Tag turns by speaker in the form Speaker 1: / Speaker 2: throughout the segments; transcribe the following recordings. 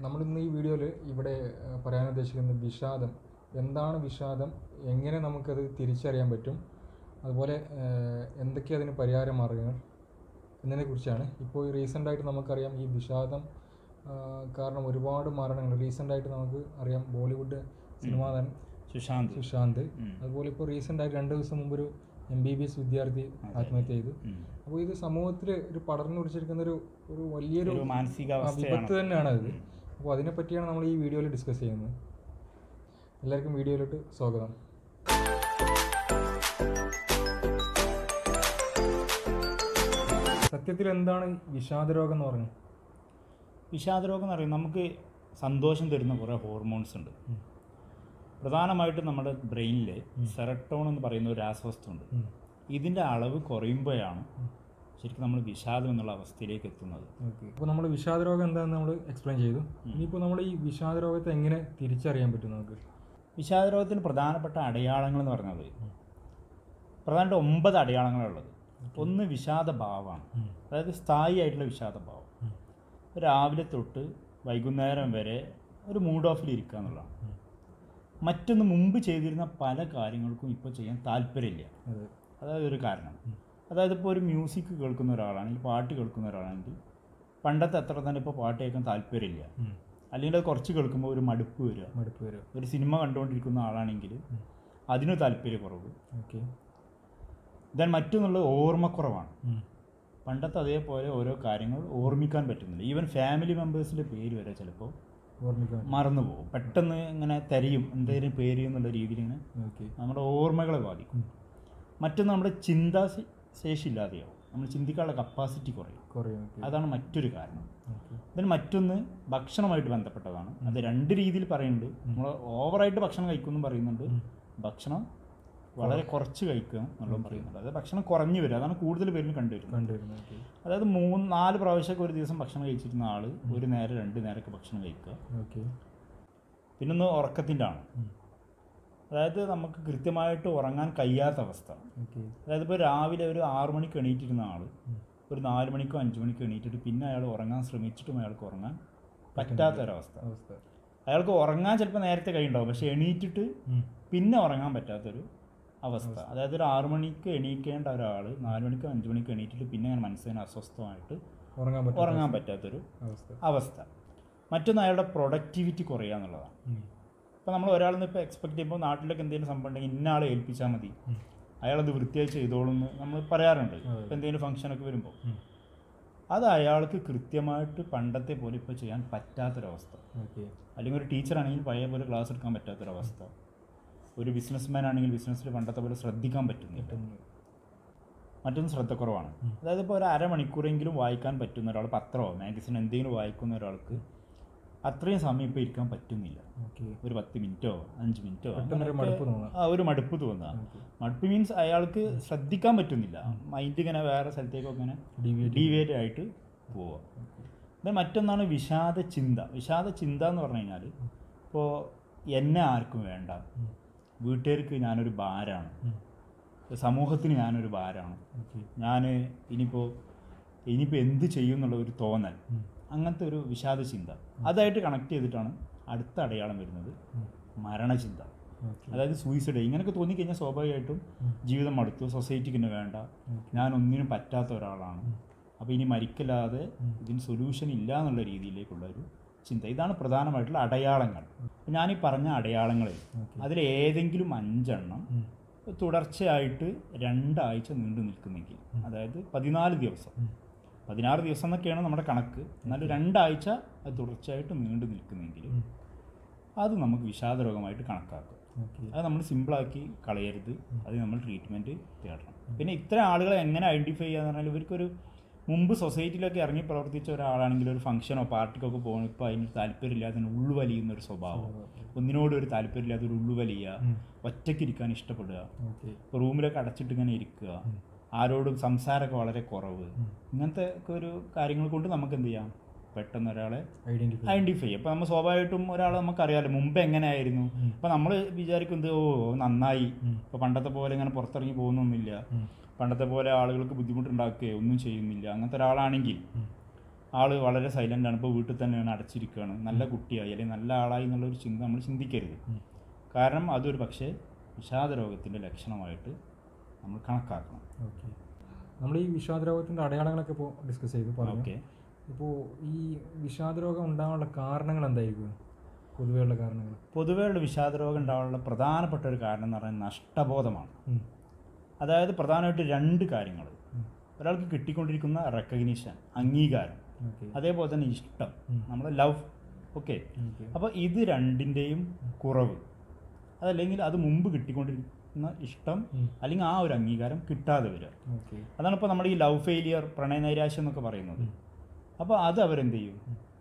Speaker 1: നമ്മളിന്ന് ഈ വീഡിയോയിൽ ഇവിടെ ഏഹ്, പറയാൻ ഉദ്ദേശിക്കുന്നത് വിഷാദം എന്താണ് വിഷാദം എങ്ങനെ നമുക്കത് തിരിച്ചറിയാൻ പറ്റും അതുപോലെ ഏഹ്, എന്തൊക്കെ അതിന് പരിഹാര മാർഗങ്ങൾ എന്നതിനെക്കുറിച്ചാണ് ഇപ്പോൾ റീസെൻ്റായിട്ട് നമുക്കറിയാം ഈ വിഷാദം ആ, കാരണം ഒരുപാട് മരണങ്ങൾ റീസെൻ്റായിട്ട് നമുക്ക് അറിയാം ബോളിവുഡ് സിനിമാ നടൻ
Speaker 2: സുശാന്ത്
Speaker 1: സുശാന്ത്
Speaker 2: ഉം.
Speaker 1: അതുപോലെ ഇപ്പോൾ റീസെൻ്റായിട്ട് രണ്ട് ദിവസം മുമ്പ് ഒരു എം ബി ബി എസ് വിദ്യാർത്ഥി ആത്മഹത്യ ചെയ്തു
Speaker 2: ഉം.
Speaker 1: അപ്പോൾ ഇത് സമൂഹത്തിൽ ഒരു പടർന്നു പിടിച്ചിരിക്കുന്ന ഒരു ഒരു വലിയൊരു
Speaker 2: ഒരു
Speaker 1: ആ,
Speaker 2: മാനസികാവസ്ഥയാണ്
Speaker 1: വിപത്ത് തന്നെയാണ് അത് അപ്പോൾ അതിനെപ്പറ്റിയാണ് നമ്മൾ ഈ വീഡിയോയിൽ ഡിസ്കസ് ചെയ്യുന്നത് എല്ലാവർക്കും വീഡിയോയിലോട്ട് സ്വാഗതം സത്യത്തിൽ എന്താണ് വിഷാദരോഗം എന്ന് പറയുന്നത്
Speaker 2: വിഷാദരോഗം എന്ന് പറയുന്നത് നമുക്ക് സന്തോഷം തരുന്ന കുറേ ഹോർമോൺസ് ഉണ്ട് പ്രധാനമായിട്ടും നമ്മുടെ ബ്രെയിനിൽ സെറട്ടോൺ എന്ന് പറയുന്ന ഒരു രാസവസ്തു ഉണ്ട്
Speaker 1: ഉം.
Speaker 2: ഇതിൻ്റെ അളവ് കുറയുമ്പോഴാണ് ശരിക്കും നമ്മൾ വിഷാദം എന്നുള്ള അവസ്ഥയിലേക്ക് എത്തുന്നത്
Speaker 1: ഓക്കെ അപ്പോൾ നമ്മൾ വിഷാദരോഗം എന്താണെന്ന് നമ്മൾ എക്സ്പ്ലെയിൻ ചെയ്തു ഇനിയിപ്പോൾ നമ്മൾ ഈ വിഷാദരോഗത്തെ എങ്ങനെ തിരിച്ചറിയാൻ പറ്റും നമുക്ക്
Speaker 2: വിഷാദരോഗത്തിന് പ്രധാനപ്പെട്ട അടയാളങ്ങൾ എന്ന് പറഞ്ഞത് പ്രധാനമായിട്ട് ഒമ്പത് അടയാളങ്ങളുള്ളത് ഒന്ന് വിഷാദഭാവമാണ് അതായത് സ്ഥായി ആയിട്ടുള്ള വിഷാദഭാവം രാവിലെ തൊട്ട് വൈകുന്നേരം വരെ ഒരു മൂഡ് ഓഫിൽ ഇരിക്കുക എന്നുള്ളതാണ് മറ്റൊന്ന് മുമ്പ് ചെയ്തിരുന്ന പല കാര്യങ്ങൾക്കും ഇപ്പോൾ ചെയ്യാൻ താല്പര്യമില്ല
Speaker 1: അതെ
Speaker 2: അതായത് ഒരു കാരണം അതായത് ഇപ്പോൾ ഒരു മ്യൂസിക് കേൾക്കുന്ന ഒരാളാണെങ്കിൽ പാട്ട് കേൾക്കുന്ന ഒരാളാണെങ്കിൽ പണ്ടത്തെ അത്ര തന്നെ ഇപ്പോൾ പാട്ട് കേൾക്കാൻ താല്പര്യമില്ല
Speaker 1: ഉം.
Speaker 2: അല്ലെങ്കിൽ അത് കുറച്ച് കേൾക്കുമ്പോൾ ഒരു മടുപ്പ് വരിക
Speaker 1: മടുപ്പ് വരും
Speaker 2: ഒരു സിനിമ കണ്ടുകൊണ്ടിരിക്കുന്ന ആളാണെങ്കിൽ അതിന് താല്പര്യക്കുറവ്
Speaker 1: ഓക്കെ
Speaker 2: ദെൻ മറ്റൊന്നുള്ളത് ഓർമ്മക്കുറവാണ് പണ്ടത്തെ അതേപോലെ ഓരോ കാര്യങ്ങൾ ഓർമ്മിക്കാൻ പറ്റുന്നില്ല ഈവൻ ഫാമിലി മെമ്പേഴ്സിൻ്റെ പേര് വരെ ചിലപ്പോൾ
Speaker 1: ഓർമ്മിക്കാൻ
Speaker 2: മറന്നു പോകും പെട്ടെന്ന് ഇങ്ങനെ തെരയും എന്തെങ്കിലും പേര് എന്നുള്ള രീതിയിൽ ഇങ്ങനെ
Speaker 1: ഓക്കെ
Speaker 2: നമ്മുടെ ഓർമ്മകളെ ബാധിക്കും മറ്റൊന്ന് നമ്മുടെ ചിന്താ ശേ- ശേഷി ഇല്ലാതെയാവും നമ്മൾ ചിന്തിക്കാനുള്ള കപ്പാസിറ്റി കുറയും
Speaker 1: കുറയും ഓക്കെ
Speaker 2: അതാണ് മറ്റൊരു കാരണം
Speaker 1: ഓക്കെ
Speaker 2: ഇതിന് മറ്റൊന്ന് ഭക്ഷണമായിട്ട് ബന്ധപ്പെട്ടതാണ് അത് രണ്ട് രീതിയിൽ പറയുന്നുണ്ട് നമ്മൾ ഓവറായിട്ട് ഭക്ഷണം കഴിക്കുമെന്നും പറയുന്നുണ്ട് ഭക്ഷണം വളരെ കുറച്ച് കഴിക്കുക എന്നുള്ളതും പറയുന്നുണ്ട് അതായത് ഭക്ഷണം കുറഞ്ഞു വരും അതാണ് കൂടുതൽ പേരിൽ കണ്ടുവരുന്നത്
Speaker 1: കണ്ടുവരുന്നത് ഓക്കെ
Speaker 2: അതായത് മൂന്ന് നാല് പ്രാവശ്യമൊക്കെ ഒരു ദിവസം ഭക്ഷണം കഴിച്ചിരുന്ന ആൾ ഒരു നേരം രണ്ട് നേരമൊക്കെ ഭക്ഷണം കഴിക്കുക
Speaker 1: ഓക്കെ
Speaker 2: പിന്നൊന്ന് ഉറക്കത്തിൻ്റെ ആണ് അതായത് നമുക്ക് കൃത്യമായിട്ട് ഉറങ്ങാൻ കഴിയാത്ത അവസ്ഥ
Speaker 1: ഓക്കെ
Speaker 2: അതായത് ഇപ്പോൾ രാവിലെ ഒരു ആറു മണിക്ക് എണീറ്റിരുന്ന ആൾ ഒരു നാല് മണിക്കോ അഞ്ച് മണിക്കോ എണീറ്റിട്ട് പിന്നെ അയാൾ ഉറങ്ങാൻ ശ്രമിച്ചിട്ടും അയാൾക്ക് ഉറങ്ങാൻ പറ്റാത്തൊരവസ്ഥ
Speaker 1: അവസ്ഥ
Speaker 2: അയാൾക്ക് ഉറങ്ങാൻ ചിലപ്പോൾ നേരത്തെ കഴിയുണ്ടാവും പക്ഷെ എണീറ്റിട്ട്
Speaker 1: ഉം.
Speaker 2: പിന്നെ ഉറങ്ങാൻ പറ്റാത്തൊരു അവസ്ഥ അതായത് ഒരു ആറു മണിക്ക് എണീക്കേണ്ട ഒരാൾ നാല് മണിക്കോ അഞ്ച് മണിക്കോ എണീറ്റിട്ട് പിന്നെ അങ്ങനെ മനസ്സിന് അസ്വസ്ഥമായിട്ട്
Speaker 1: ഉറങ്ങാൻ പറ്റും
Speaker 2: ഉറങ്ങാൻ പറ്റാത്തൊരു
Speaker 1: അവസ്ഥ
Speaker 2: അവസ്ഥ മറ്റൊന്ന് അയാളുടെ പ്രൊഡക്ടിവിറ്റി കുറയുക എന്നുള്ളതാണ്
Speaker 1: ഉം.
Speaker 2: ഇപ്പോൾ നമ്മൾ ഒരാളിൽ നിന്ന് ഇപ്പോൾ എക്സ്പെക്ട് ചെയ്യുമ്പോൾ നാട്ടിലൊക്കെ എന്തെങ്കിലും സംഭവം ഉണ്ടെങ്കിൽ ഇന്ന ആളെ ഏൽപ്പിച്ചാൽ മതി അയാളത് വൃത്തിയായി ചെയ്തോളും എന്ന് നമ്മൾ പറയാറുണ്ട് ഇപ്പോൾ എന്തെങ്കിലും ഫംഗ്ഷനൊക്കെ വരുമ്പോൾ
Speaker 1: ഉം.
Speaker 2: അത് അയാൾക്ക് കൃത്യമായിട്ട് പണ്ടത്തെ പോലെ ഇപ്പോൾ ചെയ്യാൻ പറ്റാത്തൊരവസ്ഥ
Speaker 1: ഓക്കെ
Speaker 2: അല്ലെങ്കിൽ ഒരു ടീച്ചറാണെങ്കിൽ പഴയ പോലെ ക്ലാസ് എടുക്കാൻ പറ്റാത്തൊരവസ്ഥ ഒരു ബിസിനസ്മാൻ ആണെങ്കിൽ ബിസിനസ്സിൽ പണ്ടത്തെ പോലെ ശ്രദ്ധിക്കാൻ പറ്റുന്നില്ല മറ്റൊന്ന് ശ്രദ്ധക്കുറവാണ് അതായത് ഇപ്പോൾ ഒരു അരമണിക്കൂറെങ്കിലും വായിക്കാൻ പറ്റുന്ന ഒരാൾ പത്രമോ മാഗസിൻ എന്തെങ്കിലും വായിക്കുന്ന ഒരാൾക്ക് അത്രയും സമയം ഇപ്പോൾ ഇരിക്കാൻ പറ്റുന്നില്ല
Speaker 1: ഓക്കെ
Speaker 2: ഒരു പത്ത് മിനിറ്റോ അഞ്ച് മിനിറ്റോ
Speaker 1: പെട്ടെന്നൊരു മടുപ്പ് തോന്നുക
Speaker 2: ആ ഒരു മടുപ്പ് തോന്നുക മടുപ്പ് മീൻസ് അയാൾക്ക് ശ്രദ്ധിക്കാൻ പറ്റുന്നില്ല മൈൻഡ് ഇങ്ങനെ വേറെ സ്ഥലത്തേക്കൊക്കെ ഇങ്ങനെ
Speaker 1: Deviate
Speaker 2: ഡീവിയേറ്റ് ആയിട്ട് പോവുക പിന്നെ മറ്റൊന്നാണ് വിഷാദ ചിന്ത വിഷാദ ചിന്ത എന്ന് പറഞ്ഞു കഴിഞ്ഞാൽ ഇപ്പോൾ എന്നെ ആർക്കും വേണ്ട വീട്ടുകാർക്ക് ഞാനൊരു ഭാരമാണ് സമൂഹത്തിന് ഞാനൊരു ഭാരമാണ്
Speaker 1: ഓക്കെ
Speaker 2: ഞാൻ ഇനിയിപ്പോൾ ഇനിയിപ്പോൾ എന്ത് ചെയ്യും എന്നുള്ള ഒരു തോന്നൽ അങ്ങനത്തെ ഒരു വിഷാദ ചിന്ത അതായിട്ട് കണക്ട് ചെയ്തിട്ടാണ് അടുത്ത അടയാളം വരുന്നത് മരണചിന്ത
Speaker 1: ഓക്കെ
Speaker 2: അതായത് സൂയിസൈഡ് ഇങ്ങനെയൊക്കെ തോന്നിക്കഴിഞ്ഞാൽ സ്വാഭാവികമായിട്ടും ജീവിതം മടുത്തു സൊസൈറ്റിക്ക് എന്നെ വേണ്ട ഞാൻ ഒന്നിനും പറ്റാത്ത ഒരാളാണ് അപ്പോൾ ഇനി മരിക്കല്ലാതെ ഇതിന് സൊല്യൂഷൻ ഇല്ല എന്നുള്ള രീതിയിലേക്കുള്ള ഒരു ചിന്ത ഇതാണ് പ്രധാനമായിട്ടുള്ള അടയാളങ്ങൾ അപ്പോൾ ഞാൻ ഈ പറഞ്ഞ അടയാളങ്ങളിൽ അതിൽ ഏതെങ്കിലും അഞ്ചെണ്ണം തുടർച്ചയായിട്ട് രണ്ടാഴ്ച നീണ്ടു നിൽക്കുന്നെങ്കിൽ അതായത് പതിനാല് ദിവസം പതിനാറ് ദിവസം എന്നൊക്കെയാണ് നമ്മുടെ കണക്ക് എന്നാലും രണ്ടാഴ്ച അത് തുടർച്ചയായിട്ട് നീണ്ടു നിൽക്കുന്നെങ്കിൽ അത് നമുക്ക് വിഷാദരോഗമായിട്ട് കണക്കാക്കും
Speaker 1: ഓക്കെ
Speaker 2: അത് നമ്മൾ സിമ്പിളാക്കി കളയരുത് അത് നമ്മൾ ട്രീറ്റ്മെൻറ്റ് തേടണം പിന്നെ ഇത്തരം ആളുകളെ എങ്ങനെ ഐഡൻറ്റിഫൈ ചെയ്യാന്ന് പറഞ്ഞാൽ ഇവർക്കൊരു മുമ്പ് സൊസൈറ്റിയിലൊക്കെ ഇറങ്ങി പ്രവർത്തിച്ച ഒരാളാണെങ്കിൽ ഒരു ഫംഗ്ഷനോ പാർട്ടിക്കൊക്കെ പോകുമ്പോൾ ഇപ്പോൾ അതിന് താല്പര്യമില്ലാതെ ഉള്ളു വലിയുന്ന ഒരു സ്വഭാവം ഒന്നിനോട് ഒരു താല്പര്യമില്ലാതെ ഒരു ഉള്ളു വലിയുക ഒറ്റയ്ക്ക് ഇരിക്കാൻ ഇഷ്ടപ്പെടുക
Speaker 1: ഓക്കെ
Speaker 2: ഇപ്പോൾ റൂമിലൊക്കെ അടച്ചിട്ട് ഇങ്ങനെ ഇരിക്കുക ആരോടും സംസാരമൊക്കെ വളരെ കുറവ് ഇങ്ങനത്തെ ഒക്കെ ഒരു കാര്യങ്ങൾ കൊണ്ട് നമുക്ക് എന്ത് ചെയ്യാം പെട്ടെന്ന് ഒരാളെ
Speaker 1: ഐഡന്റിഫൈ
Speaker 2: ഐഡന്റിഫൈ ചെയ്യും അപ്പോൾ നമ്മൾ സ്വാഭാവികമായിട്ടും ഒരാളെ നമുക്കറിയാലോ മുമ്പ് എങ്ങനെയായിരുന്നു അപ്പോൾ നമ്മൾ വിചാരിക്കുന്നത് ഓ നന്നായി ഇപ്പോൾ പണ്ടത്തെ പോലെ ഇങ്ങനെ പുറത്തിറങ്ങി പോകുന്നൊന്നുമില്ല പണ്ടത്തെ പോലെ ആളുകൾക്ക് ബുദ്ധിമുട്ടുണ്ടാക്കുകയോ ഒന്നും ചെയ്യുന്നില്ല അങ്ങനത്തെ ഒരാളാണെങ്കിൽ ആൾ വളരെ സൈലൻ്റ് ആണ് ഇപ്പോൾ വീട്ടിൽ തന്നെയാണ് അടച്ചിരിക്കുകയാണ് നല്ല കുട്ടിയായി അല്ലെങ്കിൽ നല്ല ആളായി എന്നുള്ളൊരു ചിന്ത നമ്മൾ ചിന്തിക്കരുത് കാരണം അതൊരു പക്ഷേ വിഷാദ രോഗത്തിൻ്റെ ലക്ഷണമായിട്ട് നമ്മൾ കണക്കാക്കണം
Speaker 1: ഓക്കെ നമ്മൾ ഈ വിഷാദ രോഗത്തിൻ്റെ അടയാളങ്ങളൊക്കെ ഇപ്പോൾ ഡിസ്കസ് ചെയ്തു പറഞ്ഞു
Speaker 2: ഓക്കെ
Speaker 1: ഇപ്പോൾ ഈ വിഷാദ രോഗം ഉണ്ടാകാനുള്ള കാരണങ്ങൾ എന്തായിരിക്കും പൊതുവെയുള്ള കാരണങ്ങൾ
Speaker 2: പൊതുവെയുള്ള വിഷാദ രോഗം ഉണ്ടാകാനുള്ള പ്രധാനപ്പെട്ട ഒരു കാരണം എന്ന് പറയുന്നത് നഷ്ടബോധമാണ്
Speaker 1: ഉം.
Speaker 2: അതായത് പ്രധാനമായിട്ട് രണ്ട് കാര്യങ്ങൾ ഒരാൾക്ക് കിട്ടിക്കൊണ്ടിരിക്കുന്ന റെക്കഗ്നീഷൻ അംഗീകാരം
Speaker 1: ഓക്കെ
Speaker 2: അതേപോലെ തന്നെ ഇഷ്ടം
Speaker 1: ഉം.
Speaker 2: നമ്മുടെ ലവ് ഓക്കെ
Speaker 1: ഓക്കെ
Speaker 2: അപ്പോൾ ഇത് രണ്ടിൻ്റെയും കുറവ് അതല്ലെങ്കിൽ അത് മുമ്പ് കിട്ടിക്കൊണ്ടിരിക്കുന്ന ഇഷ്ടം
Speaker 1: ഉം.
Speaker 2: അല്ലെങ്കിൽ ആ ഒരു അംഗീകാരം കിട്ടാതെ വരിക
Speaker 1: ഓക്കെ
Speaker 2: അതാണ് ഇപ്പോൾ നമ്മുടെ ഈ ലവ് ഫെയിലിയർ പ്രണയനൈരാശ്യം എന്നൊക്കെ പറയുന്നത് അപ്പോൾ അത് അവരെന്ത് ചെയ്യും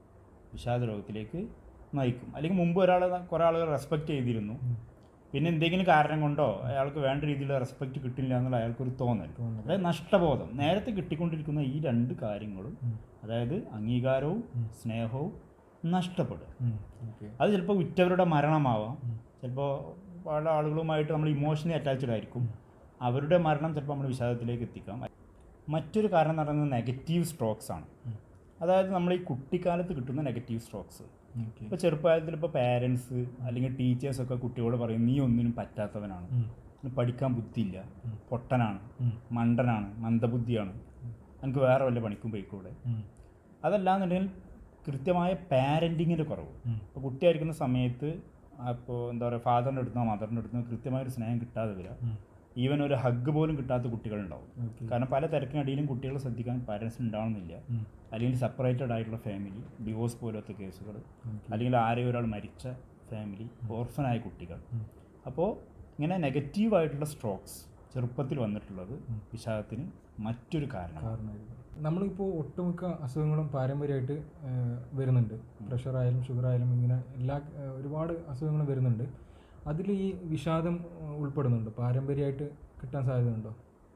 Speaker 2: വിഷാദ രോഗത്തിലേക്ക് നയിക്കും അല്ലെങ്കിൽ മുമ്പ് ഒരാളെ കുറേ ആളുകൾ റെസ്പെക്റ്റ് ചെയ്തിരുന്നു പിന്നെ എന്തെങ്കിലും കാരണം കൊണ്ടോ അയാൾക്ക് വേണ്ട രീതിയിലുള്ള റെസ്പെക്റ്റ് കിട്ടില്ല എന്നുള്ള അയാൾക്കൊരു തോന്നൽ
Speaker 1: തോന്നൽ.
Speaker 2: അതായത് നഷ്ടബോധം നേരത്തെ കിട്ടിക്കൊണ്ടിരിക്കുന്ന ഈ രണ്ട് കാര്യങ്ങളും
Speaker 1: ഉം.
Speaker 2: അതായത് അംഗീകാരവും സ്നേഹവും നഷ്ടപ്പെടും
Speaker 1: ഉം. ഓക്കെ
Speaker 2: അത് ചിലപ്പോൾ ഉറ്റവരുടെ മരണമാവാം ചിലപ്പോൾ പല ആളുകളുമായിട്ട് നമ്മൾ ഇമോഷണലി അറ്റാച്ച്ഡ് ആയിരിക്കും അവരുടെ മരണം ചിലപ്പോൾ നമ്മൾ വിഷാദത്തിലേക്ക് എത്തിക്കാം മറ്റൊരു കാരണം എന്ന് പറയുന്നത് നെഗറ്റീവ് സ്ട്രോക്സ് ആണ് അതായത് നമ്മൾ ഈ കുട്ടിക്കാലത്ത് കിട്ടുന്ന നെഗറ്റീവ് സ്ട്രോക്സ്
Speaker 1: ഓക്കെ
Speaker 2: ഇപ്പോൾ ചെറുപ്പകാലത്തിൽ ഇപ്പോൾ പാരൻസ് അല്ലെങ്കിൽ ടീച്ചേഴ്സൊക്കെ കുട്ടികളോട് പറയും നീ ഒന്നിനും പറ്റാത്തവനാണ്
Speaker 1: ഉം.
Speaker 2: നിനക്ക് പഠിക്കാൻ ബുദ്ധിയില്ല പൊട്ടനാണ്
Speaker 1: ഉം.
Speaker 2: മണ്ടനാണ് മന്ദബുദ്ധിയാണ് എനിക്ക് വേറെ വല്ല പണിക്കും പോയിക്കൂടെ
Speaker 1: ഉം.
Speaker 2: അതല്ലാന്നുണ്ടെങ്കിൽ കൃത്യമായ പാരൻറ്റിങ്ങിൻ്റെ കുറവ്
Speaker 1: ഉം.
Speaker 2: ഇപ്പോൾ കുട്ടിയായിരിക്കുന്ന സമയത്ത് അപ്പോൾ എന്താ പറയുക ഫാദറിൻ്റെ അടുത്തോ മദറിൻ്റെ അടുത്തോ കൃത്യമായൊരു സ്നേഹം കിട്ടാതെ വരിക
Speaker 1: ഉം.
Speaker 2: ഈവൻ ഒരു ഹഗ് പോലും കിട്ടാത്ത കുട്ടികളുണ്ടാവും
Speaker 1: ഓക്കെ
Speaker 2: കാരണം പല തിരക്കിനടിയിലും കുട്ടികളെ ശ്രദ്ധിക്കാൻ പാരൻസ് ഉണ്ടാവുന്നില്ല
Speaker 1: ഉം.
Speaker 2: അല്ലെങ്കിൽ സെപ്പറേറ്റഡ് ആയിട്ടുള്ള ഫാമിലി ഡിവോഴ്സ് പോലത്തെ കേസുകൾ
Speaker 1: ഓക്കെ.
Speaker 2: അല്ലെങ്കിൽ ആരെയും ഒരാൾ മരിച്ച ഫാമിലി ഓർഫനായ കുട്ടികൾ
Speaker 1: ഉം.
Speaker 2: അപ്പോൾ ഇങ്ങനെ നെഗറ്റീവായിട്ടുള്ള സ്ട്രോക്സ് ചെറുപ്പത്തിൽ വന്നിട്ടുള്ളത് വിഷാദത്തിന് മറ്റൊരു കാരണമാണ്
Speaker 1: കാരണമായിരിക്കും നമ്മളിപ്പോൾ ഒട്ടുമിക്ക അസുഖങ്ങളും പാരമ്പര്യമായിട്ട് ഏഹ്, വരുന്നുണ്ട് പ്രഷർ ആയാലും ഷുഗർ ആയാലും ഇങ്ങനെ എല്ലാ ഏഹ്, ഒരുപാട് അസുഖങ്ങളും വരുന്നുണ്ട് അതിൽ ഈ വിഷാദം ഏഹ്, ഉൾപ്പെടുന്നുണ്ട് പാരമ്പര്യമായിട്ട് കിട്ടാൻ സാധ്യതയുണ്ടോ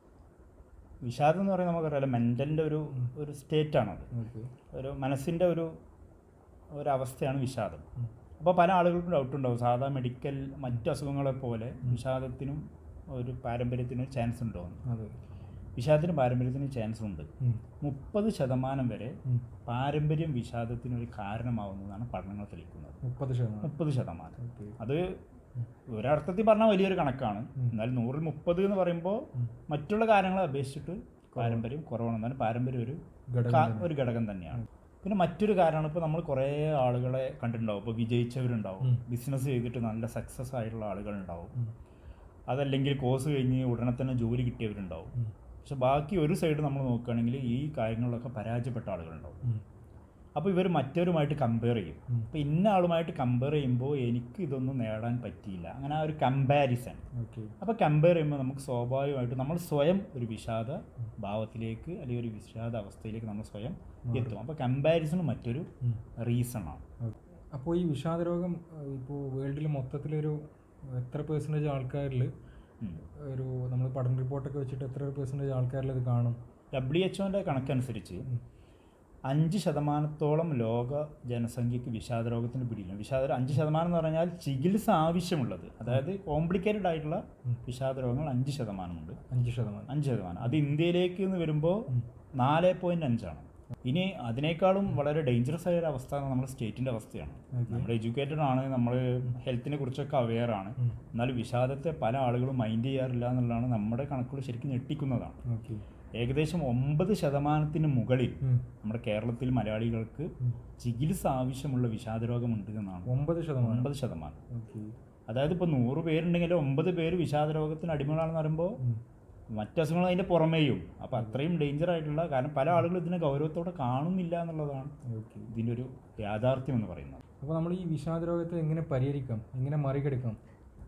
Speaker 2: വിഷാദം എന്ന് പറയുന്നത് നമുക്കറിയാലോ മെൻ്റലിൻ്റെ ഒരു ഒരു സ്റ്റേറ്റാണത്
Speaker 1: ഓക്കെ
Speaker 2: ഒരു മനസ്സിൻ്റെ ഒരു ഒരവസ്ഥയാണ് വിഷാദം അപ്പോൾ പല ആളുകൾക്കും ഡൗട്ട് ഉണ്ടാവും സാധാ മെഡിക്കൽ മറ്റു അസുഖങ്ങളെ പോലെ വിഷാദത്തിനും ഒരു പാരമ്പര്യത്തിനും ചാൻസ് ഉണ്ടോ എന്ന്
Speaker 1: അതെ
Speaker 2: വിഷാദത്തിനും പാരമ്പര്യത്തിനും ചാൻസ് ഉണ്ട്
Speaker 1: ഉം.
Speaker 2: മുപ്പത് ശതമാനം വരെ
Speaker 1: ഉം.
Speaker 2: പാരമ്പര്യം വിഷാദത്തിനൊരു കാരണമാവുന്നതാണ് പഠനങ്ങൾ തെളിയിക്കുന്നത്
Speaker 1: മുപ്പത് ശതമാനം
Speaker 2: മുപ്പത് ശതമാനം
Speaker 1: ഓക്കെ
Speaker 2: അത് ഒരർത്ഥത്തിൽ പറഞ്ഞാൽ വലിയൊരു കണക്കാണ് എന്നാൽ നൂറിൽ മുപ്പത് എന്ന് പറയുമ്പോൾ മറ്റുള്ള കാര്യങ്ങളെ അപേക്ഷിച്ചിട്ട് പാരമ്പര്യം കുറവാണ് എന്നാലും പാരമ്പര്യം ഒരു
Speaker 1: ഘടകം
Speaker 2: കാ- ഒരു ഘടകം തന്നെയാണ് പിന്നെ മറ്റൊരു കാര്യമാണ് ഇപ്പോൾ നമ്മൾ കുറേ ആളുകളെ കണ്ടിട്ടുണ്ടാവും ഇപ്പോൾ വിജയിച്ചവരുണ്ടാവും ബിസിനസ് ചെയ്തിട്ട് നല്ല സക്സസ് ആയിട്ടുള്ള ആളുകളുണ്ടാവും
Speaker 1: ഉം.
Speaker 2: അതല്ലെങ്കിൽ കോഴ്സ് കഴിഞ്ഞ് ഉടനെ തന്നെ ജോലി കിട്ടിയവരുണ്ടാവും
Speaker 1: ഉം.
Speaker 2: പക്ഷെ ബാക്കി ഒരു സൈഡ് നമ്മൾ നോക്കുകയാണെങ്കിൽ ഈ കാര്യങ്ങളിലൊക്കെ പരാജയപ്പെട്ട ആളുകളുണ്ടാവും
Speaker 1: ഉം.
Speaker 2: അപ്പോൾ ഇവർ മറ്റവരുമായിട്ട് കമ്പയർ ചെയ്യും
Speaker 1: ഉം.
Speaker 2: അപ്പോൾ ഇന്ന ആളുമായിട്ട് കമ്പയർ ചെയ്യുമ്പോൾ എനിക്ക് ഇതൊന്നും നേടാൻ പറ്റിയില്ല അങ്ങനെ ആ ഒരു കമ്പാരിസൺ
Speaker 1: ഓക്കെ
Speaker 2: അപ്പോൾ കമ്പയർ ചെയ്യുമ്പോൾ നമുക്ക് സ്വാഭാവികമായിട്ട് നമ്മൾ സ്വയം ഒരു വിഷാദ ഭാവത്തിലേക്ക് അല്ലെങ്കിൽ ഒരു വിഷാദ അവസ്ഥയിലേക്ക് നമ്മൾ സ്വയം എത്തും അപ്പോൾ കമ്പാരിസൺ മറ്റൊരു
Speaker 1: ഉം.
Speaker 2: റീസണാണ്
Speaker 1: അപ്പോൾ ഈ വിഷാദ രോഗം ഇപ്പോൾ വേൾഡിൽ മൊത്തത്തിലൊരു എത്ര പേഴ്സൻറ്റേജ് ആൾക്കാരിൽ ഒരു നമ്മൾ പഠന റിപ്പോർട്ടൊക്കെ വെച്ചിട്ട് എത്ര പേഴ്സൻറ്റേജ് ആൾക്കാരിൽ ഇത് കാണും
Speaker 2: ഡബ്ല്യു എച്ച്ഒൻ്റെ കണക്കനുസരിച്ച് അഞ്ച് ശതമാനത്തോളം ലോക ജനസംഖ്യക്ക് വിഷാദ രോഗത്തിന് പിടിയില്ല വിഷാദ അഞ്ച് ശതമാനം എന്ന് പറഞ്ഞാൽ ചികിത്സ ആവശ്യമുള്ളത് അതായത് കോംപ്ലിക്കേറ്റഡ് ആയിട്ടുള്ള വിഷാദ രോഗങ്ങൾ അഞ്ച് ശതമാനമുണ്ട്
Speaker 1: അഞ്ച് ശതമാനം
Speaker 2: അഞ്ച് ശതമാനം അത് ഇന്ത്യയിലേക്ക് എന്ന് വരുമ്പോൾ നാല് പോയിന്റ് അഞ്ചാണ് ഇനി അതിനേക്കാളും വളരെ ഡേഞ്ചറസ് ആയ ഒരു അവസ്ഥ നമ്മുടെ സ്റ്റേറ്റിൻ്റെ അവസ്ഥയാണ് നമ്മൾ എഡ്യൂക്കേറ്റഡ് ആണ് നമ്മൾ ഹെൽത്തിനെ കുറിച്ചൊക്കെ അവെയർ ആണ് എന്നാൽ വിഷാദത്തെ പല ആളുകളും മൈൻഡ് ചെയ്യാറില്ല എന്നുള്ളതാണ് നമ്മുടെ കണക്കുകൾ ശരിക്കും ഞെട്ടിക്കുന്നതാണ്
Speaker 1: ഓക്കെ
Speaker 2: ഏകദേശം ഒമ്പത് ശതമാനത്തിന് മുകളിൽ
Speaker 1: ഉം.
Speaker 2: നമ്മുടെ കേരളത്തിൽ മലയാളികൾക്ക് ചികിത്സ ആവശ്യമുള്ള വിഷാദരോഗമുണ്ട് എന്നാണ്
Speaker 1: ഒമ്പത് ശതമാനം
Speaker 2: ഒമ്പത് ശതമാനം
Speaker 1: ഓക്കെ
Speaker 2: അതായത് ഇപ്പോൾ നൂറ് പേരുണ്ടെങ്കിൽ ഒമ്പത് പേര് വിഷാദരോഗത്തിന് അടിമകളാണെന്ന് പറയുമ്പോൾ മറ്റു അസുഖങ്ങൾ അതിൻ്റെ പുറമേയും അപ്പോൾ അത്രയും ഡേഞ്ചർ ആയിട്ടുള്ള കാരണം പല ആളുകളും ഇതിനെ ഗൗരവത്തോടെ കാണുന്നില്ല എന്നുള്ളതാണ്
Speaker 1: ഓക്കെ
Speaker 2: ഇതിൻ്റെ ഒരു യാഥാർത്ഥ്യം എന്ന് പറയുന്നത്
Speaker 1: അപ്പോൾ നമ്മൾ ഈ വിഷാദ രോഗത്തെ എങ്ങനെ പരിഹരിക്കാം എങ്ങനെ മറികടക്കാം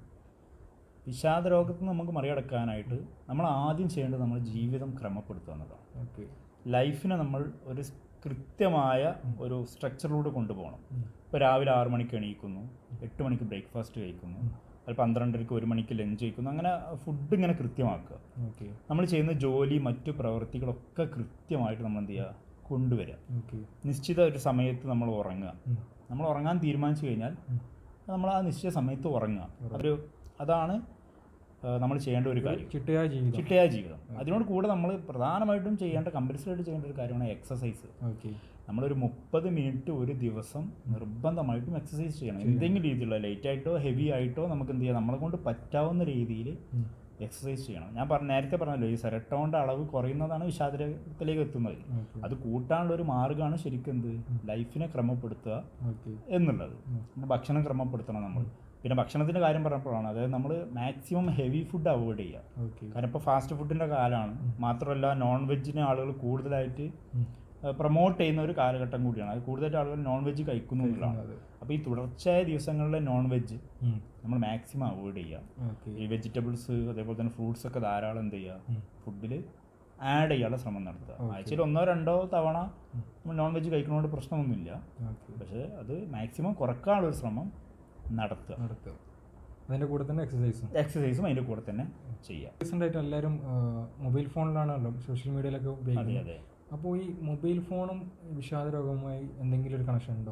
Speaker 2: വിഷാദ രോഗത്തിൽ നിന്ന് നമുക്ക് മറികടക്കാനായിട്ട് നമ്മൾ ആദ്യം ചെയ്യേണ്ടത് നമ്മുടെ ജീവിതം ക്രമപ്പെടുത്തുക എന്നതാണ്
Speaker 1: ഓക്കെ
Speaker 2: ലൈഫിനെ നമ്മൾ ഒരു സ് കൃത്യമായ ഒരു സ്ട്രക്ചറിലൂടെ കൊണ്ടുപോകണം ഇപ്പോൾ രാവിലെ ആറ് മണിക്ക് എണീക്കുന്നു എട്ട് മണിക്ക് ബ്രേക്ക്ഫാസ്റ്റ് കഴിക്കുന്നു അത് പന്ത്രണ്ടരയ്ക്ക് ഒരു മണിക്ക് ലഞ്ച് കഴിക്കുന്നു അങ്ങനെ ഫുഡ് ഇങ്ങനെ കൃത്യമാക്കുക
Speaker 1: ഓക്കെ
Speaker 2: നമ്മൾ ചെയ്യുന്ന ജോലി മറ്റു പ്രവൃത്തികളൊക്കെ കൃത്യമായിട്ട് നമ്മൾ എന്ത് ചെയ്യുക കൊണ്ടുവരിക
Speaker 1: ഓക്കെ
Speaker 2: നിശ്ചിത ഒരു സമയത്ത് നമ്മൾ ഉറങ്ങുക നമ്മൾ ഉറങ്ങാൻ തീരുമാനിച്ചു കഴിഞ്ഞാൽ നമ്മൾ ആ നിശ്ചിത സമയത്ത് ഉറങ്ങുക ഒരു അതാണ് നമ്മൾ ചെയ്യേണ്ട ഒരു കാര്യം
Speaker 1: ചിട്ടയായ ജീവിതം
Speaker 2: ചിട്ടയായ ജീവിതം അതിനോട് കൂടെ നമ്മൾ പ്രധാനമായിട്ടും ചെയ്യേണ്ട കമ്പൽസറി ആയിട്ട് ചെയ്യേണ്ട ഒരു കാര്യമാണ് എക്സസൈസ്
Speaker 1: ഓക്കെ
Speaker 2: നമ്മളൊരു മുപ്പത് മിനിറ്റ് ഒരു ദിവസം നിർബന്ധമായിട്ടും എക്സസൈസ് ചെയ്യണം എന്തെങ്കിലും രീതിയിലുള്ള ലൈറ്റ് ആയിട്ടോ ഹെവി ആയിട്ടോ നമുക്ക് എന്ത് ചെയ്യാം നമ്മളെ കൊണ്ട് പറ്റാവുന്ന രീതിയിൽ
Speaker 1: ഉം.
Speaker 2: എക്സസൈസ് ചെയ്യണം ഞാൻ പറഞ്ഞ നേരത്തെ പറഞ്ഞല്ലോ ഈ സെറട്ടോണിൻ്റെ അളവ് കുറയുന്നതാണ് വിഷാദത്തിലേക്ക് എത്തുന്നത്
Speaker 1: ഓക്കെ
Speaker 2: അത് കൂട്ടാനുള്ള ഒരു മാർഗ്ഗമാണ് ശരിക്കും എന്ത് ലൈഫിനെ ക്രമപ്പെടുത്തുക
Speaker 1: ഓക്കെ
Speaker 2: എന്നുള്ളത് പിന്നെ ഭക്ഷണം ക്രമപ്പെടുത്തണം നമ്മൾ പിന്നെ ഭക്ഷണത്തിൻ്റെ കാര്യം പറഞ്ഞപ്പോഴാണ് അതായത് നമ്മൾ മാക്സിമം ഹെവി ഫുഡ് അവോയ്ഡ് ചെയ്യുക
Speaker 1: ഓക്കെ
Speaker 2: കാരണം ഇപ്പോൾ ഫാസ്റ്റ് ഫുഡിൻ്റെ കാലമാണ് മാത്രമല്ല നോൺ വെജിനെ ആളുകൾ കൂടുതലായിട്ട് പ്രൊമോട്ട് ചെയ്യുന്ന ഒരു കാലഘട്ടം കൂടിയാണ് അത് കൂടുതലായിട്ട് ആളുകൾ നോൺ വെജ് കഴിക്കുന്നു എന്നുള്ളതാണ്
Speaker 1: അതെ.
Speaker 2: അപ്പോൾ ഈ തുടർച്ചയായ ദിവസങ്ങളിലെ നോൺ വെജ്
Speaker 1: ഉം.
Speaker 2: നമ്മൾ മാക്സിമം അവോയ്ഡ് ചെയ്യുക
Speaker 1: ഓക്കെ
Speaker 2: ഈ വെജിറ്റബിൾസ് അതേപോലെ തന്നെ ഫ്രൂട്ട്സ് ഒക്കെ ധാരാളം എന്ത് ചെയ്യുക
Speaker 1: ഉം.
Speaker 2: ഫുഡിൽ ആഡ് ചെയ്യാനുള്ള ശ്രമം നടത്തുക ആഴ്ചയിൽ ഒന്നോ രണ്ടോ തവണ നമ്മൾ നോൺ വെജ് കഴിക്കുന്നതുകൊണ്ട് പ്രശ്നമൊന്നുമില്ല
Speaker 1: ഓക്കെ
Speaker 2: പക്ഷേ അത് മാക്സിമം കുറക്കാനുള്ള ഒരു ശ്രമം നടത്തുക
Speaker 1: നടത്തുക അതിൻ്റെ കൂടെ തന്നെ എക്സസൈസും
Speaker 2: എക്സസൈസും അതിൻ്റെ കൂടെ തന്നെ ചെയ്യുക
Speaker 1: റീസെൻ്റ് ആയിട്ട് എല്ലാവരും മൊബൈൽ ഫോണിലാണല്ലോ സോഷ്യൽ മീഡിയയിലൊക്കെ
Speaker 2: അതെ
Speaker 1: ഉപയോഗിക്കുന്നത്
Speaker 2: അതെ
Speaker 1: അപ്പോൾ ഈ മൊബൈൽ ഫോണും വിഷാദ രോഗവുമായി എന്തെങ്കിലും ഒരു കണക്ഷൻ ഉണ്ടോ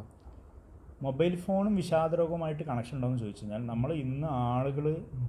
Speaker 2: മൊബൈൽ ഫോണും വിഷാദരോഗവുമായിട്ട് കണക്ഷൻ ഉണ്ടോ എന്ന് ചോദിച്ചു കഴിഞ്ഞാൽ നമ്മൾ ഇന്ന് ആളുകൾ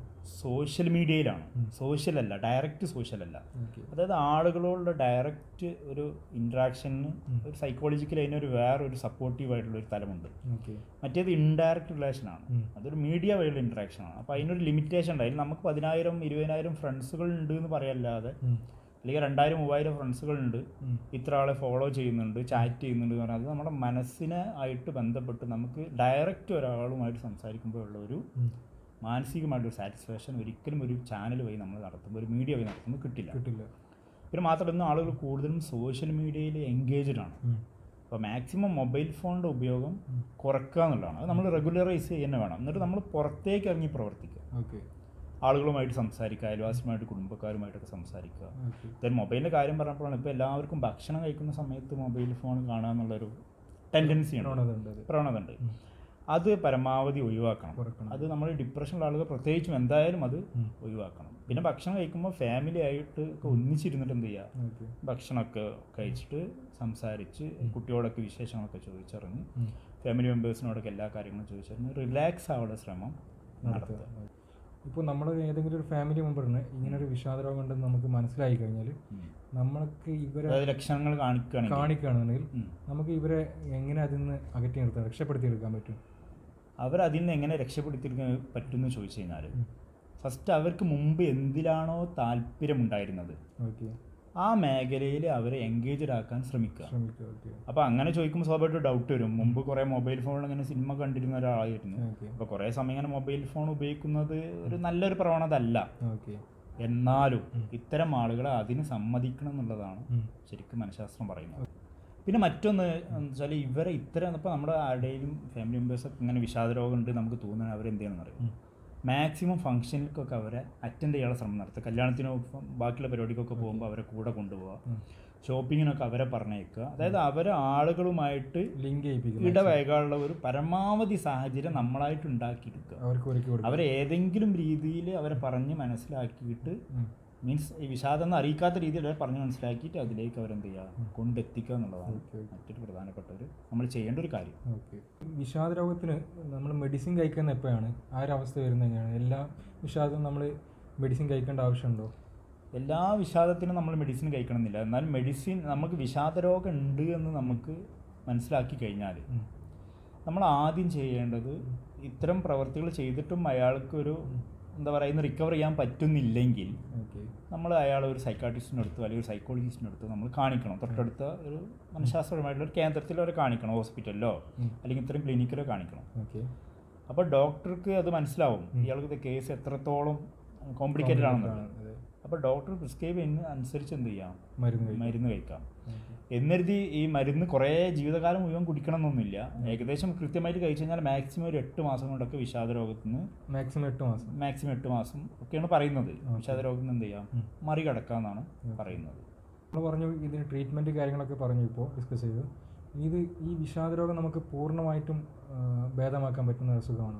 Speaker 2: സോഷ്യൽ മീഡിയയിലാണ് സോഷ്യൽ അല്ല ഡയറക്റ്റ് സോഷ്യൽ അല്ല
Speaker 1: ഓക്കെ
Speaker 2: അതായത് ആളുകളോടുള്ള ഡയറക്റ്റ് ഒരു ഇൻട്രാക്ഷന് ഒരു സൈക്കോളജിക്കലി അതിനൊരു വേറെ ഒരു സപ്പോർട്ടീവ് ആയിട്ടുള്ള ഒരു തലമുണ്ട്
Speaker 1: ഓക്കെ
Speaker 2: മറ്റേത് ഇൻഡയറക്റ്റ് റിലേഷനാണ്
Speaker 1: ഉം.
Speaker 2: അതൊരു മീഡിയ വഴിയുള്ള ഇൻട്രാക്ഷനാണ് അപ്പോൾ അതിനൊരു ലിമിറ്റേഷൻ ഉണ്ട് അതിൽ നമുക്ക് പതിനായിരം ഇരുപതിനായിരം ഫ്രണ്ട്സുകൾ ഉണ്ട് എന്ന് പറയല്ലാതെ അല്ലെങ്കിൽ രണ്ടായിരം മൂവായിരം ഫ്രണ്ട്സുകൾ ഉണ്ട് ഇത്ര ആളെ ഫോളോ ചെയ്യുന്നുണ്ട് ചാറ്റ് ചെയ്യുന്നുണ്ട് എന്ന് പറഞ്ഞാൽ അത് നമ്മുടെ മനസ്സിനെ ആയിട്ട് ബന്ധപ്പെട്ട് നമുക്ക് ഡയറക്റ്റ് ഒരാളുമായിട്ട് സംസാരിക്കുമ്പോൾ ഉള്ള ഒരു മാനസികമായിട്ടൊരു സാറ്റിസ്ഫാക്ഷൻ ഒരിക്കലും ഒരു ചാനൽ വഴി നമ്മൾ നടത്തുമ്പോൾ ഒരു മീഡിയ വഴി നടത്തുമ്പോൾ കിട്ടില്ല
Speaker 1: കിട്ടില്ല
Speaker 2: പിന്നെ മാത്രമല്ല ഇന്ന് ആളുകൾ കൂടുതലും സോഷ്യൽ മീഡിയയിൽ എൻഗേജ്ഡ് ആണ്
Speaker 1: ഉം.
Speaker 2: അപ്പോൾ മാക്സിമം മൊബൈൽ ഫോണിൻ്റെ ഉപയോഗം കുറക്കുക എന്നുള്ളതാണ് അത് നമ്മൾ റെഗുലറൈസ് ചെയ്യുന്നത് വേണം എന്നിട്ട് നമ്മൾ പുറത്തേക്ക് ഇറങ്ങി പ്രവർത്തിക്കുക
Speaker 1: ഓക്കെ
Speaker 2: ആളുകളുമായിട്ട് സംസാരിക്കുക അയൽവാസിയുമായിട്ട് കുടുംബക്കാരുമായിട്ടൊക്കെ സംസാരിക്കുക
Speaker 1: ഓക്കെ
Speaker 2: ദെൻ മൊബൈലിൻ്റെ കാര്യം പറഞ്ഞപ്പോഴാണ് ഇപ്പോൾ എല്ലാവർക്കും ഭക്ഷണം കഴിക്കുന്ന സമയത്ത് മൊബൈൽ ഫോൺ കാണുക എന്നുള്ളൊരു ടെൻഡൻസി ഉണ്ട്
Speaker 1: പ്രവണത ഉണ്ട് അത്
Speaker 2: പ്രവണത ഉണ്ട് അത് പരമാവധി ഒഴിവാക്കണം
Speaker 1: കുറക്കണം
Speaker 2: അത് നമ്മൾ ഡിപ്രഷനുള്ള ആളുകൾ പ്രത്യേകിച്ചും എന്തായാലും അത്
Speaker 1: ഉം.
Speaker 2: ഒഴിവാക്കണം പിന്നെ ഭക്ഷണം കഴിക്കുമ്പോൾ ഫാമിലി ആയിട്ട് ഒക്കെ ഒന്നിച്ചിരുന്നിട്ട് എന്ത് ചെയ്യുക
Speaker 1: ഓക്കെ
Speaker 2: ഭക്ഷണമൊക്കെ കഴിച്ചിട്ട് സംസാരിച്ച് കുട്ടിയോടൊക്കെ വിശേഷങ്ങളൊക്കെ ചോദിച്ചറിഞ്ഞ്
Speaker 1: ഉം.
Speaker 2: ഫാമിലി മെമ്പേഴ്സിനോടൊക്കെ എല്ലാ കാര്യങ്ങളും ചോദിച്ചറിഞ്ഞ് റിലാക്സ് ആവാനുള്ള ശ്രമം
Speaker 1: നടത്തുക
Speaker 2: നടത്തുക
Speaker 1: ഇപ്പോൾ നമ്മൾ ഏതെങ്കിലും ഒരു ഫാമിലി മെമ്പറിന് ഇങ്ങനെ ഒരു വിഷാദ രോഗം ഉണ്ടെന്ന് നമുക്ക് മനസ്സിലായി കഴിഞ്ഞാൽ
Speaker 2: ഉം.
Speaker 1: നമ്മൾക്ക് ഇവരെ
Speaker 2: അതായത് ലക്ഷണങ്ങൾ കാണിക്കുകയാണെങ്കിൽ
Speaker 1: കാണിക്കുകയാണെന്നുണ്ടെങ്കിൽ
Speaker 2: ഉം.
Speaker 1: നമുക്ക് ഇവരെ എങ്ങനെ അതിൽ നിന്ന് അകറ്റി നിർത്താൻ രക്ഷപ്പെടുത്തിയെടുക്കാൻ പറ്റും
Speaker 2: അവരതിൽ നിന്ന് എങ്ങനെ രക്ഷപ്പെടുത്തിയെടുക്കാൻ പറ്റുമെന്ന് ചോദിച്ചു കഴിഞ്ഞാൽ ഫസ്റ്റ് അവർക്ക് മുമ്പ് എന്തിലാണോ താല്പര്യമുണ്ടായിരുന്നത്
Speaker 1: ഓക്കെ
Speaker 2: ആ മേഖലയിൽ അവരെ എൻഗേജ്ഡ് ആക്കാൻ ശ്രമിക്കുക
Speaker 1: ശ്രമിക്കുക ഓക്കെ
Speaker 2: അപ്പോൾ അങ്ങനെ ചോദിക്കുമ്പോൾ സ്വാഭാവികമായിട്ട് ഡൗട്ട് വരും മുമ്പ് കുറേ മൊബൈൽ ഫോണിൽ ഇങ്ങനെ സിനിമ കണ്ടിരുന്ന ഒരാളായിരുന്നു
Speaker 1: ഓക്കെ
Speaker 2: അപ്പോൾ കുറേ സമയം ഇങ്ങനെ മൊബൈൽ ഫോൺ ഉപയോഗിക്കുന്നത് ഒരു നല്ലൊരു പ്രവണത അല്ല
Speaker 1: ഓക്കെ
Speaker 2: എന്നാലും ഇത്തരം ആളുകളെ അതിന് സമ്മതിക്കണം എന്നുള്ളതാണ് ശരിക്കും മനഃശാസ്ത്രം പറയുന്നത് പിന്നെ മറ്റൊന്ന് എന്ന് വെച്ചാൽ ഇവരെ ഇത്തരം ഇപ്പോൾ നമ്മുടെ ആരുടെയും ഫാമിലി മെമ്പേഴ്സൊക്കെ ഇങ്ങനെ വിഷാദ രോഗം ഉണ്ട് നമുക്ക് തോന്നുന്നത് അവരെന്ത് ചെയ്യണമെന്ന് അറിയാം മാക്സിമം ഫംഗ്ഷനിലേക്കൊക്കെ അവരെ അറ്റൻഡ് ചെയ്യാനുള്ള ശ്രമം നടത്തുക കല്യാണത്തിനോ ഇപ്പം ബാക്കിയുള്ള പരിപാടിക്കൊക്കെ പോകുമ്പോൾ അവരെ കൂടെ കൊണ്ടുപോവുക ഷോപ്പിങ്ങിനൊക്കെ അവരെ പറഞ്ഞേക്കുക അതായത് അവരെ ആളുകളുമായിട്ട്
Speaker 1: ലിങ്ക് ചെയ്യിപ്പിക്കുന്നത്
Speaker 2: ഇടവൈകാനുള്ള ഒരു പരമാവധി സാഹചര്യം നമ്മളായിട്ട് ഉണ്ടാക്കിയെടുക്കുക
Speaker 1: അവർക്ക് ഒരുക്കി കൊടുക്കും
Speaker 2: അവരെ ഏതെങ്കിലും രീതിയിൽ അവരെ പറഞ്ഞ് മനസ്സിലാക്കിയിട്ട് മീൻസ് ഈ വിഷാദം എന്ന് അറിയിക്കാത്ത രീതിയിൽ അവരെ പറഞ്ഞ് മനസ്സിലാക്കിയിട്ട് അതിലേക്ക് അവരെന്ത് ചെയ്യുക കൊണ്ടെത്തിക്കുക എന്നുള്ളതാണ്
Speaker 1: ഓക്കെ ഓക്കെ
Speaker 2: മറ്റൊരു പ്രധാനപ്പെട്ട ഒരു നമ്മൾ ചെയ്യേണ്ട ഒരു കാര്യം
Speaker 1: ഓക്കെ വിഷാദ രോഗത്തിന് നമ്മൾ മെഡിസിൻ കഴിക്കുന്ന എപ്പോഴാണ് ആ ഒരു അവസ്ഥ വരുന്നത് എങ്ങനെയാണ് എല്ലാ വിഷാദവും നമ്മൾ മെഡിസിൻ കഴിക്കേണ്ട ആവശ്യമുണ്ടോ
Speaker 2: എല്ലാ വിഷാദത്തിനും നമ്മൾ മെഡിസിൻ കഴിക്കണമെന്നില്ല എന്നാൽ മെഡിസിൻ നമുക്ക് വിഷാദ രോഗം ഉണ്ട് എന്ന് നമുക്ക് മനസ്സിലാക്കി കഴിഞ്ഞാൽ
Speaker 1: ഉം.
Speaker 2: നമ്മൾ ആദ്യം ചെയ്യേണ്ടത് ഇത്തരം പ്രവർത്തികൾ ചെയ്തിട്ടും അയാൾക്കൊരു എന്താ പറയുക റിക്കവർ ചെയ്യാൻ പറ്റുന്നില്ലെങ്കിൽ
Speaker 1: ഓക്കെ
Speaker 2: നമ്മൾ അയാളെ ഒരു സൈക്കാട്രിസ്റ്റിൻ്റെ അടുത്ത് അല്ലെങ്കിൽ ഒരു സൈക്കോളജിസ്റ്റിൻ്റെ അടുത്ത് നമ്മൾ കാണിക്കണം തൊട്ടടുത്ത ഒരു മനഃശാസ്ത്രപരമായിട്ടുള്ള ഒരു കേന്ദ്രത്തിൽ അവരെ കാണിക്കണം ഹോസ്പിറ്റലിലോ
Speaker 1: ഉം.
Speaker 2: അല്ലെങ്കിൽ ഇത്തരം ക്ലിനിക്കിലോ കാണിക്കണം
Speaker 1: ഓക്കെ
Speaker 2: അപ്പോൾ ഡോക്ടർക്ക് അത് മനസ്സിലാവും ഇയാൾക്ക് ഇത് കേസ് എത്രത്തോളം കോംപ്ലിക്കേറ്റഡ് ആണെന്നുള്ളത്
Speaker 1: അതെ
Speaker 2: അപ്പോൾ ഡോക്ടർ പ്രിസ്ക്രൈബ് ചെയ്യുന്ന അനുസരിച്ച് എന്ത് ചെയ്യാം
Speaker 1: മരുന്ന് കഴിക്കും
Speaker 2: മരുന്ന് കഴിക്കാം
Speaker 1: ഓക്കെ.
Speaker 2: എന്നിരുതി ഈ മരുന്ന് കുറേ ജീവിതകാലം മുഴുവൻ കുടിക്കണം എന്നൊന്നുമില്ല ഏകദേശം കൃത്യമായിട്ട് കഴിച്ചു കഴിഞ്ഞാൽ മാക്സിമം ഒരു എട്ട് മാസം കൊണ്ടൊക്കെ വിഷാദ രോഗത്തിൽ നിന്ന്
Speaker 1: മാക്സിമം എട്ട് മാസം
Speaker 2: മാക്സിമം എട്ട് മാസം ഒക്കെയാണ് പറയുന്നത് വിഷാദ രോഗത്തിൽ നിന്ന് എന്ത് ചെയ്യാം മറികടക്കാമെന്നാണ് പറയുന്നത്
Speaker 1: നമ്മൾ പറഞ്ഞു ഇതിന് ട്രീറ്റ്മെൻറ്റ് കാര്യങ്ങളൊക്കെ പറഞ്ഞു ഇപ്പോൾ ഡിസ്കസ് ചെയ്തു ഇത് ഈ വിഷാദ രോഗം നമുക്ക് പൂർണ്ണമായിട്ടും ആ, ഭേദമാക്കാൻ പറ്റുന്ന ഒരു അസുഖമാണ്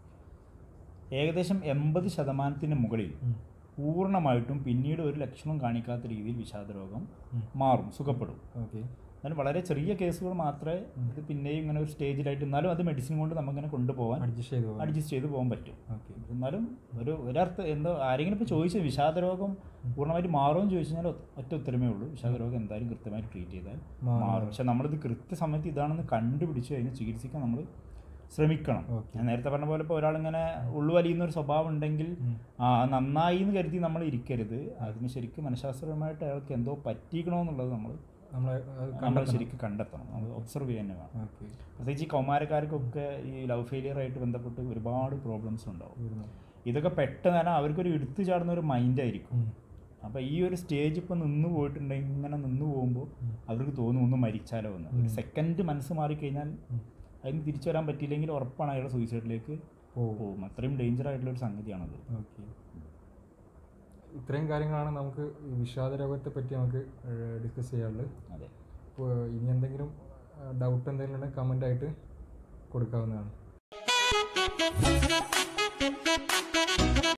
Speaker 2: ഏകദേശം എൺപത് ശതമാനത്തിന് മുകളിൽ പൂർണ്ണമായിട്ടും പിന്നീട് ഒരു ലക്ഷണം കാണിക്കാത്ത രീതിയിൽ വിഷാദ രോഗം മാറും സുഖപ്പെടും
Speaker 1: ഓക്കെ
Speaker 2: എന്നാലും വളരെ ചെറിയ കേസുകൾ മാത്രമേ ഇത് പിന്നെയും ഇങ്ങനെ ഒരു സ്റ്റേജിലായിട്ട് എന്നാലും അത് മെഡിസിൻ കൊണ്ട് നമുക്കിങ്ങനെ കൊണ്ടുപോകാൻ
Speaker 1: അഡ്ജസ്റ്റ് ചെയ്ത് പോകാം
Speaker 2: അഡ്ജസ്റ്റ് ചെയ്ത് പോകാൻ പറ്റും
Speaker 1: ഓക്കെ
Speaker 2: എന്നാലും ഒരു ഒരർത്ഥം എന്തോ ആരെങ്കിലും ഇപ്പോൾ ചോദിച്ചത് വിഷാദരോഗം പൂർണ്ണമായിട്ട് മാറുമെന്ന് ചോദിച്ചു കഴിഞ്ഞാൽ ഒ- ഒറ്റ ഉത്തരമേ ഉള്ളൂ വിഷാദരോഗം എന്തായാലും കൃത്യമായിട്ട് ട്രീറ്റ് ചെയ്താൽ
Speaker 1: മാറും.
Speaker 2: മാറും പക്ഷെ നമ്മളിത് കൃത്യസമയത്ത് ഇതാണെന്ന് കണ്ടുപിടിച്ച് അതിനെ ചികിത്സിക്കാൻ നമ്മൾ ശ്രമിക്കണം
Speaker 1: ഓക്കെ.
Speaker 2: ഞാൻ നേരത്തെ പറഞ്ഞ പോലെ ഇപ്പോൾ ഒരാളിങ്ങനെ ഉള്ളുവലിയുന്ന ഒരു സ്വഭാവം ഉണ്ടെങ്കിൽ
Speaker 1: ഉം.
Speaker 2: ആ നന്നായി എന്ന് കരുതി നമ്മൾ ഇരിക്കരുത് അതിന് ശരിക്കും മനഃശാസ്ത്രപരമായിട്ട് അയാൾക്ക് എന്തോ പറ്റിക്കണമെന്നുള്ളത് നമ്മൾ
Speaker 1: നമ്മളെ അത്
Speaker 2: നമ്മൾ
Speaker 1: കണ്ടെത്തണം
Speaker 2: ശരിക്കും കണ്ടെത്തണം നമ്മൾ ഒബ്സർവ് ചെയ്യാൻ തന്നെ വേണം
Speaker 1: ഓക്കെ
Speaker 2: പ്രത്യേകിച്ച് ഈ കൗമാരക്കാർക്കൊക്കെ ഈ ലവ് ഫെയിലിയർ ആയിട്ട് ബന്ധപ്പെട്ട് ഒരുപാട് പ്രോബ്ലംസ് ഉണ്ടാവും
Speaker 1: വരുന്നു
Speaker 2: ഇതൊക്കെ പെട്ടെന്ന് തന്നെ അവർക്കൊരു എടുത്തു ചാടുന്ന ഒരു മൈൻഡായിരിക്കും
Speaker 1: ഉം.
Speaker 2: അപ്പോൾ ഈ ഒരു സ്റ്റേജ് ഇപ്പോൾ നിന്ന് പോയിട്ടുണ്ടെങ്കിൽ ഇങ്ങനെ നിന്ന് പോകുമ്പോൾ അവർക്ക് തോന്നും ഒന്ന് മരിച്ചാലോ എന്ന് ഒരു സെക്കൻഡ് മനസ്സ് മാറിക്കഴിഞ്ഞാൽ അതിന് തിരിച്ചു വരാൻ പറ്റിയില്ലെങ്കിൽ ഉറപ്പാണ് അയാൾ സൂയിസൈഡിലേക്ക്
Speaker 1: പോകും
Speaker 2: പോകും അത്രയും ഡേഞ്ചർ ആയിട്ടുള്ള ഒരു സംഗതിയാണത്
Speaker 1: ഓക്കെ ഇത്രയും കാര്യങ്ങളാണ് നമുക്ക് ഈ വിഷാദ രോഗത്തെ പറ്റി നമുക്ക് ഡിസ്കസ് ചെയ്യാനുള്ളത്
Speaker 2: അതെ
Speaker 1: ഇപ്പോൾ ഇനി എന്തെങ്കിലും ഡൗട്ട് എന്തെങ്കിലും ഉണ്ടെങ്കിൽ കമൻ്റ് ആയിട്ട് കൊടുക്കാവുന്നതാണ്